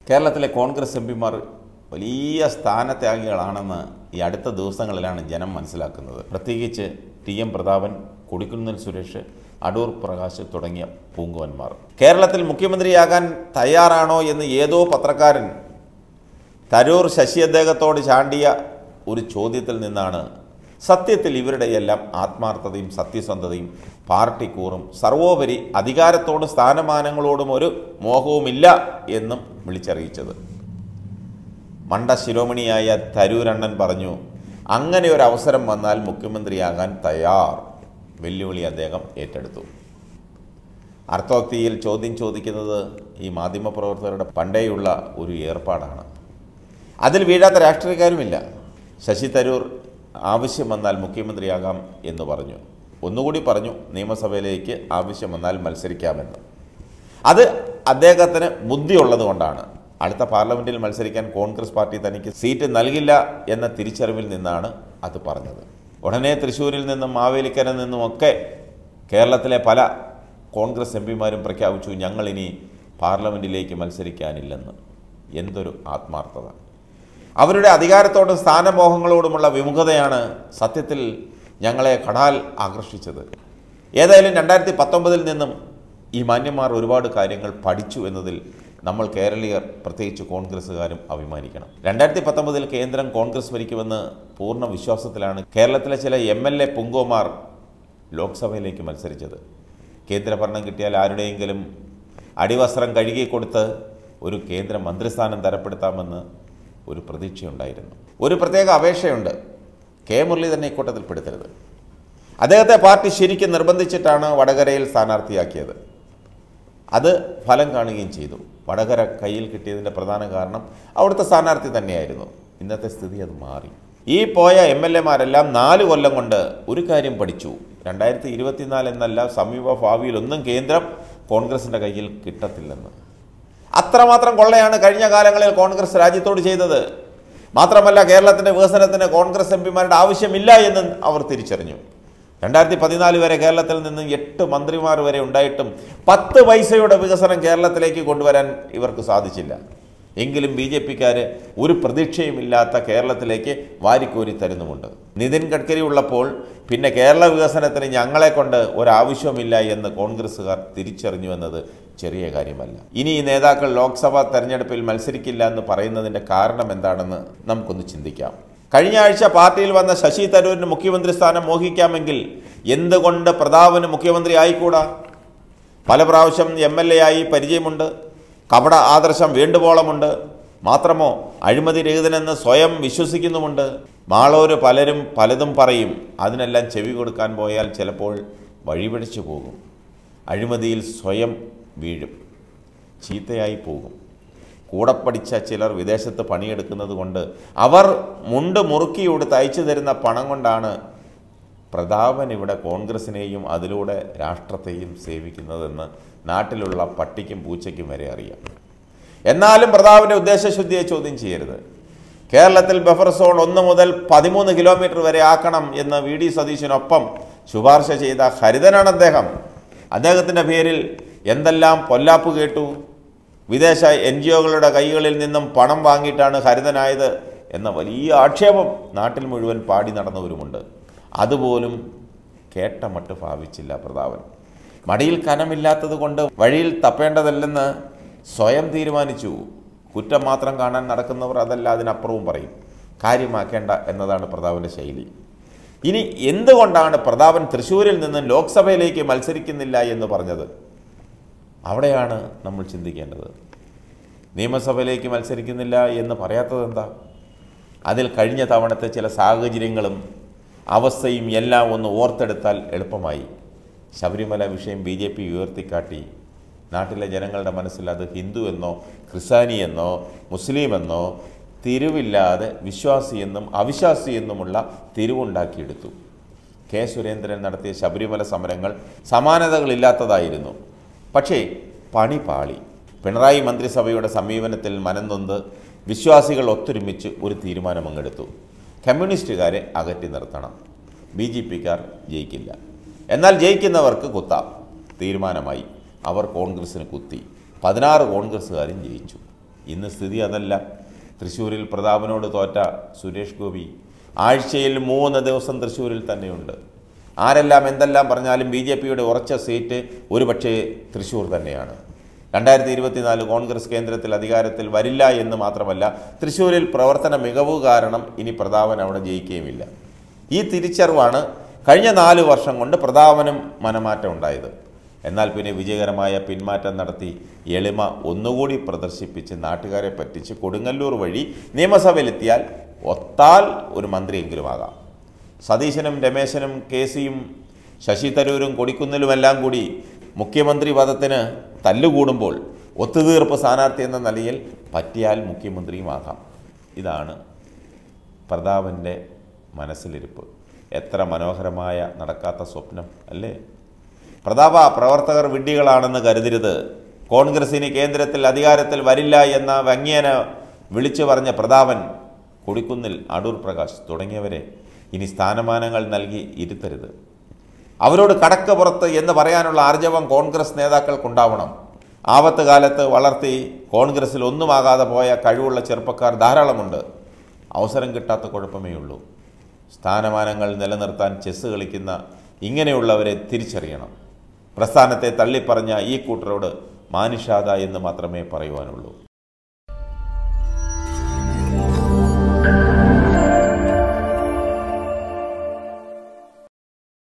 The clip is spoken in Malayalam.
കേരളത്തിലെ കോൺഗ്രസ് എം പിമാർ വലിയ സ്ഥാനത്യാഗികളാണെന്ന് ഈ അടുത്ത ദിവസങ്ങളിലാണ് ജനം മനസ്സിലാക്കുന്നത് പ്രത്യേകിച്ച് ടി എം പ്രതാപൻ കൊടിക്കുന്നിൽ സുരേഷ് അടൂർ പ്രകാശ് തുടങ്ങിയ പൂങ്കുവന്മാർ കേരളത്തിൽ മുഖ്യമന്ത്രിയാകാൻ തയ്യാറാണോ എന്ന് ഏതോ പത്രക്കാരൻ തരൂർ ശശി അദ്ദേഹത്തോട് ചാണ്ടിയ ഒരു ചോദ്യത്തിൽ നിന്നാണ് സത്യത്തിൽ ഇവരുടെയെല്ലാം ആത്മാർത്ഥതയും സത്യസന്ധതയും പാർട്ടി കൂറും സർവോപരി അധികാരത്തോടും സ്ഥാനമാനങ്ങളോടും ഒരു മോഹവുമില്ല എന്നും വിളിച്ചറിയിച്ചത് മണ്ട ശിരോമണിയായ തരൂരണ്ണൻ പറഞ്ഞു അങ്ങനെ ഒരു അവസരം വന്നാൽ മുഖ്യമന്ത്രിയാകാൻ തയ്യാർ വെല്ലുവിളി അദ്ദേഹം ഏറ്റെടുത്തു അർത്ഥോക്തിയിൽ ചോദ്യം ചോദിക്കുന്നത് ഈ മാധ്യമപ്രവർത്തകരുടെ പണ്ടേയുള്ള ഒരു ഏർപ്പാടാണ് അതിൽ വീഴാത്ത രാഷ്ട്രീയക്കാരുമില്ല ശശി തരൂർ ആവശ്യം വന്നാൽ മുഖ്യമന്ത്രിയാകാം എന്ന് പറഞ്ഞു ഒന്നുകൂടി പറഞ്ഞു നിയമസഭയിലേക്ക് ആവശ്യം വന്നാൽ മത്സരിക്കാമെന്ന് അത് അദ്ദേഹത്തിന് ബുദ്ധിയുള്ളത് കൊണ്ടാണ് അടുത്ത പാർലമെൻറ്റിൽ മത്സരിക്കാൻ കോൺഗ്രസ് പാർട്ടി തനിക്ക് സീറ്റ് നൽകില്ല എന്ന തിരിച്ചറിവിൽ നിന്നാണ് അത് പറഞ്ഞത് ഉടനെ തൃശ്ശൂരിൽ നിന്നും മാവേലിക്കരയിൽ നിന്നുമൊക്കെ കേരളത്തിലെ പല കോൺഗ്രസ് എം പിമാരും പ്രഖ്യാപിച്ചു ഞങ്ങളിനി പാർലമെൻറ്റിലേക്ക് മത്സരിക്കാനില്ലെന്ന് എന്തൊരു ആത്മാർത്ഥത അവരുടെ അധികാരത്തോടും സ്ഥാനമോഹങ്ങളോടുമുള്ള വിമുഖതയാണ് സത്യത്തിൽ ഞങ്ങളെ കടാൽ ആകർഷിച്ചത് ഏതായാലും രണ്ടായിരത്തി പത്തൊമ്പതിൽ നിന്നും ഈ മാന്യന്മാർ ഒരുപാട് കാര്യങ്ങൾ പഠിച്ചു എന്നതിൽ നമ്മൾ കേരളീയർ പ്രത്യേകിച്ച് കോൺഗ്രസ്സുകാരും അഭിമാനിക്കണം രണ്ടായിരത്തി പത്തൊമ്പതിൽ കേന്ദ്രം കോൺഗ്രസ് ഭരിക്കുമെന്ന് പൂർണ്ണ വിശ്വാസത്തിലാണ് കേരളത്തിലെ ചില എം എൽ എ പുങ്കോമാർ ലോക്സഭയിലേക്ക് മത്സരിച്ചത് കേന്ദ്രഭരണം കിട്ടിയാൽ ആരുടെയെങ്കിലും അടിവസ്ത്രം കഴുകിക്കൊടുത്ത് ഒരു കേന്ദ്ര മന്ത്രിസ്ഥാനം തരപ്പെടുത്താമെന്ന് ഒരു പ്രതീക്ഷയുണ്ടായിരുന്നു ഒരു പ്രത്യേക അപേക്ഷയുണ്ട് കെ മുരളി തന്നെ ഇക്കൂട്ടത്തിൽ പെടുത്തരുത് അദ്ദേഹത്തെ പാർട്ടി ശരിക്കും നിർബന്ധിച്ചിട്ടാണ് വടകരയിൽ സ്ഥാനാർത്ഥിയാക്കിയത് അത് ഫലം കാണുകയും ചെയ്തു വടകര കയ്യിൽ കിട്ടിയതിൻ്റെ പ്രധാന കാരണം അവിടുത്തെ സ്ഥാനാർത്ഥി തന്നെയായിരുന്നു ഇന്നത്തെ സ്ഥിതി അത് മാറി ഈ പോയ എം എൽ എമാരെല്ലാം നാല് കൊല്ലം കൊണ്ട് ഒരു കാര്യം പഠിച്ചു രണ്ടായിരത്തി ഇരുപത്തിനാല് എന്നല്ല സമീപ ഭാവിയിൽ ഒന്നും കേന്ദ്രം കോൺഗ്രസിൻ്റെ കയ്യിൽ കിട്ടത്തില്ലെന്ന് അത്രമാത്രം കൊള്ളയാണ് കഴിഞ്ഞ കാലങ്ങളിൽ കോൺഗ്രസ് രാജ്യത്തോട് ചെയ്തത് മാത്രമല്ല കേരളത്തിൻ്റെ വികസനത്തിന് കോൺഗ്രസ് എം പിമാരുടെ ആവശ്യമില്ല എന്ന് അവർ തിരിച്ചറിഞ്ഞു രണ്ടായിരത്തി പതിനാല് വരെ കേരളത്തിൽ നിന്ന് എട്ട് മന്ത്രിമാർ വരെ ഉണ്ടായിട്ടും പത്ത് പൈസയുടെ വികസനം കേരളത്തിലേക്ക് കൊണ്ടുവരാൻ ഇവർക്ക് സാധിച്ചില്ല എങ്കിലും ബി ജെ പിക്കാർ ഒരു പ്രതീക്ഷയുമില്ലാത്ത കേരളത്തിലേക്ക് വാരിക്കോരി തരുന്നുമുണ്ട് നിതിൻ ഗഡ്കരി ഉള്ളപ്പോൾ പിന്നെ കേരള വികസനത്തിന് ഞങ്ങളെ കൊണ്ട് ഒരാവശ്യവുമില്ല എന്ന് കോൺഗ്രസ്സുകാർ തിരിച്ചറിഞ്ഞു എന്നത് ചെറിയ കാര്യമല്ല ഇനി ഈ നേതാക്കൾ ലോക്സഭാ തെരഞ്ഞെടുപ്പിൽ മത്സരിക്കില്ല എന്ന് പറയുന്നതിൻ്റെ കാരണം എന്താണെന്ന് നമുക്കൊന്ന് ചിന്തിക്കാം കഴിഞ്ഞ ആഴ്ച പാർട്ടിയിൽ വന്ന ശശി തരൂരിന് മുഖ്യമന്ത്രി സ്ഥാനം മോഹിക്കാമെങ്കിൽ എന്തുകൊണ്ട് പ്രതാപന് മുഖ്യമന്ത്രി ആയിക്കൂടാ പല പ്രാവശ്യം എം എൽ എ ആയി പരിചയമുണ്ട് കപട ആദർശം വേണ്ടുവോളമുണ്ട് മാത്രമോ അഴിമതി രഹിതനെന്ന് സ്വയം വിശ്വസിക്കുന്നുമുണ്ട് മാളോര് പലരും പലതും പറയും അതിനെല്ലാം ചെവി കൊടുക്കാൻ പോയാൽ ചിലപ്പോൾ വഴിപിടിച്ചു പോകും അഴിമതിയിൽ സ്വയം വീഴും ചീത്തയായി പോകും കൂടെ പഠിച്ച ചിലർ വിദേശത്ത് പണിയെടുക്കുന്നത് കൊണ്ട് അവർ മുണ്ട് മുറുക്കി കൊടുത്ത് അയച്ചു തരുന്ന പണം കൊണ്ടാണ് പ്രതാപൻ ഇവിടെ കോൺഗ്രസിനെയും അതിലൂടെ രാഷ്ട്രത്തെയും സേവിക്കുന്നതെന്ന് നാട്ടിലുള്ള പട്ടിക്കും പൂച്ചയ്ക്കും വരെ അറിയാം എന്നാലും പ്രതാപൻ്റെ ഉദ്ദേശശുദ്ധിയെ ചോദ്യം ചെയ്യരുത് കേരളത്തിൽ ബഫർ സോൺ ഒന്ന് മുതൽ പതിമൂന്ന് കിലോമീറ്റർ വരെ ആക്കണം എന്ന് വി ഡി സതീശിനൊപ്പം ശുപാർശ ചെയ്ത ഹരിതനാണ് അദ്ദേഹം അദ്ദേഹത്തിൻ്റെ പേരിൽ എന്തെല്ലാം പൊല്ലാപ്പ് കേട്ടു വിദേശ എൻ ജി ഒകളുടെ കൈകളിൽ നിന്നും പണം വാങ്ങിയിട്ടാണ് ഹരിതനായത് എന്ന വലിയ ആക്ഷേപം നാട്ടിൽ മുഴുവൻ പാടി നടന്നവരുമുണ്ട് അതുപോലും കേട്ട മട്ട് ഭാവിച്ചില്ല പ്രതാപൻ മടിയിൽ കനമില്ലാത്തത് കൊണ്ട് വഴിയിൽ തപ്പേണ്ടതല്ലെന്ന് സ്വയം തീരുമാനിച്ചു കുറ്റം മാത്രം കാണാൻ നടക്കുന്നവർ അതല്ല അതിനപ്പുറവും പറയും കാര്യമാക്കേണ്ട എന്നതാണ് പ്രതാപൻ്റെ ശൈലി ഇനി എന്തുകൊണ്ടാണ് പ്രതാപൻ തൃശ്ശൂരിൽ നിന്ന് ലോക്സഭയിലേക്ക് മത്സരിക്കുന്നില്ല എന്ന് പറഞ്ഞത് അവിടെയാണ് നമ്മൾ ചിന്തിക്കേണ്ടത് നിയമസഭയിലേക്ക് മത്സരിക്കുന്നില്ല എന്ന് പറയാത്തത് എന്താ അതിൽ കഴിഞ്ഞ തവണത്തെ ചില സാഹചര്യങ്ങളും അവസ്ഥയും എല്ലാം ഒന്ന് ഓർത്തെടുത്താൽ എളുപ്പമായി ശബരിമല വിഷയം ബി ജെ പി ഉയർത്തിക്കാട്ടി നാട്ടിലെ ജനങ്ങളുടെ മനസ്സിൽ അത് ഹിന്ദു എന്നോ ക്രിസ്ത്യാനി എന്നോ മുസ്ലിം എന്നോ തിരിവില്ലാതെ വിശ്വാസി എന്നും അവിശ്വാസി എന്നുമുള്ള തിരിവുണ്ടാക്കിയെടുത്തു കെ സുരേന്ദ്രൻ നടത്തിയ ശബരിമല സമരങ്ങൾ സമാനതകളില്ലാത്തതായിരുന്നു പക്ഷേ പണി പാളി പിണറായി മന്ത്രിസഭയുടെ സമീപനത്തിൽ മനംനൊന്ത് വിശ്വാസികൾ ഒത്തൊരുമിച്ച് ഒരു തീരുമാനമങ്ങെടുത്തു കമ്മ്യൂണിസ്റ്റുകാരെ അകറ്റി നിർത്തണം ബി ജെ പിക്കാർ ജയിക്കില്ല എന്നാൽ ജയിക്കുന്നവർക്ക് കുത്താം തീരുമാനമായി അവർ കോൺഗ്രസ്സിന് കുത്തി പതിനാറ് കോൺഗ്രസ്സുകാരും ജയിച്ചു ഇന്ന് സ്ഥിതി അതല്ല തൃശ്ശൂരിൽ പ്രതാപനോട് തോറ്റ സുരേഷ് ഗോപി ആഴ്ചയിൽ മൂന്ന് ദിവസം തൃശ്ശൂരിൽ തന്നെയുണ്ട് ആരെല്ലാം എന്തെല്ലാം പറഞ്ഞാലും ബി ജെ പിയുടെ ഉറച്ച സീറ്റ് ഒരുപക്ഷേ തൃശ്ശൂർ തന്നെയാണ് രണ്ടായിരത്തി ഇരുപത്തിനാല് കോൺഗ്രസ് കേന്ദ്രത്തിൽ അധികാരത്തിൽ വരില്ല എന്ന് മാത്രമല്ല തൃശ്ശൂരിൽ പ്രവർത്തന മികവ് കാരണം ഇനി പ്രതാപൻ അവിടെ ജയിക്കുകയുമില്ല ഈ തിരിച്ചറിവാണ് കഴിഞ്ഞ നാല് വർഷം കൊണ്ട് പ്രതാപനും മനമാറ്റം ഉണ്ടായത് എന്നാൽ പിന്നെ വിജയകരമായ പിന്മാറ്റം നടത്തി എളിമ ഒന്നുകൂടി പ്രദർശിപ്പിച്ച് നാട്ടുകാരെ പറ്റിച്ച് കൊടുങ്ങല്ലൂർ വഴി നിയമസഭയിലെത്തിയാൽ ഒത്താൽ ഒരു മന്ത്രിയെങ്കിലും ആകാം സതീശനും രമേശനും കെ സിയും ശശി തരൂരും കൊടിക്കുന്നിലുമെല്ലാം കൂടി മുഖ്യമന്ത്രി പദത്തിന് തല്ലുകൂടുമ്പോൾ ഒത്തുതീർപ്പ് സ്ഥാനാർത്ഥി എന്ന നിലയിൽ പറ്റിയാൽ മുഖ്യമന്ത്രിയുമാകാം ഇതാണ് പ്രതാപൻ്റെ മനസ്സിലിരിപ്പ് എത്ര മനോഹരമായ നടക്കാത്ത സ്വപ്നം അല്ലേ പ്രതാപ പ്രവർത്തകർ വിഡ്ഢികളാണെന്ന് കരുതരുത് കോൺഗ്രസിന് കേന്ദ്രത്തിൽ അധികാരത്തിൽ വരില്ല എന്ന വ്യംഗ്യേന വിളിച്ചു പറഞ്ഞ പ്രതാപൻ കൊടിക്കുന്നിൽ അടൂർ പ്രകാശ് തുടങ്ങിയവരെ ഇനി സ്ഥാനമാനങ്ങൾ നൽകി ഇരുത്തരുത് അവരോട് കടക്ക് പുറത്ത് എന്ന് പറയാനുള്ള ആർജവം കോൺഗ്രസ് നേതാക്കൾക്കുണ്ടാവണം ആപത്ത് കാലത്ത് വളർത്തി കോൺഗ്രസിൽ ഒന്നുമാകാതെ പോയ കഴിവുള്ള ചെറുപ്പക്കാർ ധാരാളമുണ്ട് അവസരം കിട്ടാത്ത കുഴപ്പമേ ഉള്ളൂ സ്ഥാനമാനങ്ങൾ നിലനിർത്താൻ ചെസ്സ് കളിക്കുന്ന ഇങ്ങനെയുള്ളവരെ തിരിച്ചറിയണം പ്രസ്ഥാനത്തെ തള്ളിപ്പറഞ്ഞ ഈ കൂട്ടരോട് മാനുഷാത എന്ന് മാത്രമേ പറയുവാനുള്ളൂ